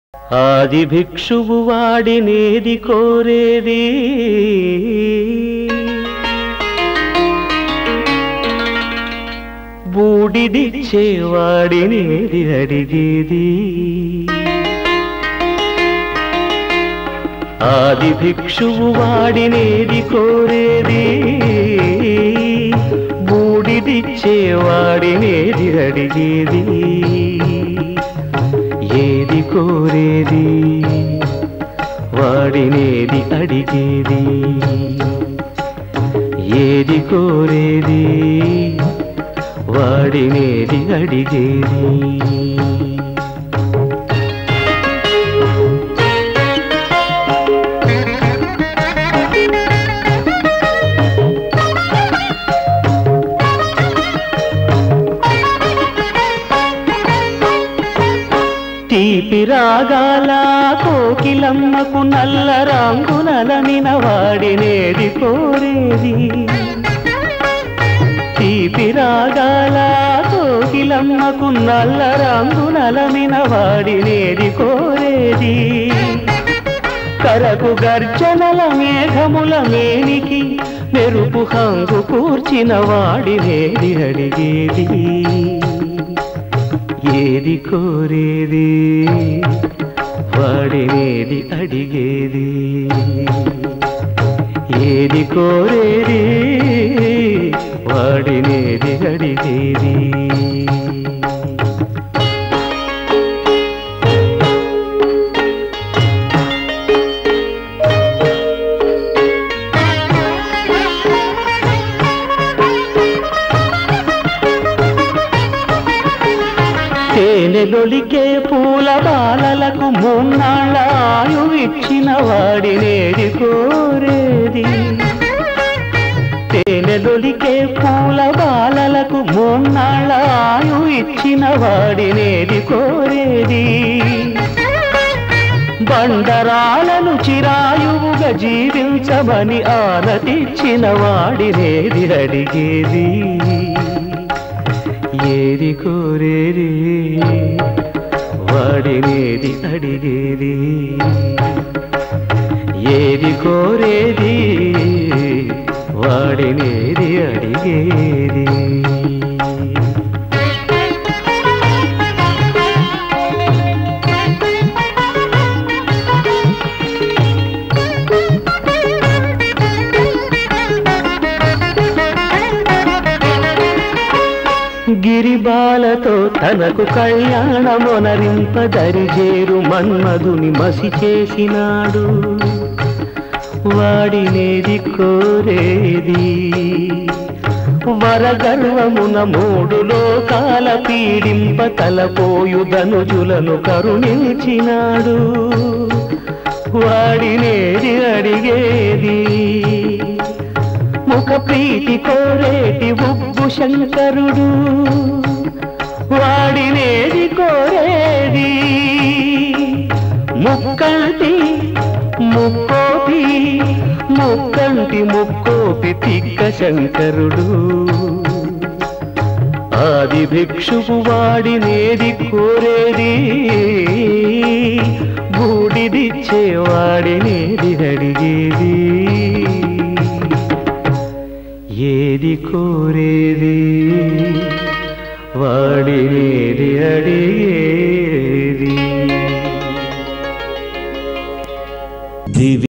ఆది భిక్షువు వాడినేది కోరేది బూడిదిచ్చేవాడినేది అడిగేది ఆది భిక్షువు వాడినేది కోరేది బూడిదిచ్చేవాడినేది అడిగేది ఏది కోరేది వాడినేది అడిగేది ఏది కోరేది వాడినేది అడిగేది తీపి రాగాల కోకిలమ్మకు నల్ల రంగునలనిన వాడినేది కోరేది తీపి రాగాల కోకిలమ్మకు నల్ల రంగునలమిన వాడినేది కోరేది కరకు గర్జనల మేఘముల మేనికి మెరుపు హంగు కూర్చిన వాడినేది అడిగేది ఏది కోరేది వాడినేది అడిగేది ఏది కోరేది వాడినేది అడిగేది తేనెలొలికే పూల బాలలకు మూన్నాళ్ళ ఆయు ఇచ్చిన వాడినేది కోరేది తేనెలొలికే పూల బాలలకు మూన్నాళ్ళ ఆయు ఇచ్చిన వాడినేది కోరేది బండరాలను చిరాయువుగా జీవించమని ఆనతిచ్చిన వాడినేది అడిగేది ఏది కోరేది వాడినేది అడిగేది ఏది కోరేది వాడినేది అడిగేది గిరిబాలతో తనకు కళ్యాణమొనరింప దరిజేరు మన్మధుని మసి చేసినాడు వాడినేది కోరేది వరగర్వమున మూడు లోకాల పీడింప తలపోయు ధనుజులను కరుణించినాడు వాడినేది అడిగేది ముఖ ప్రీతి కోరేటి ఉబ్బు శంకరుడు వాడినేది కోరేది ముక్కంటి ముక్కోపి ముక్కంటి ముక్కోపి తిక్క శంకరుడు ఆది భిక్షువు వాడినేది కోరేది బూడిదిచ్చేవాడినేది అడిగేది ఏది కోరేది వాడినేది అడిగేది దివి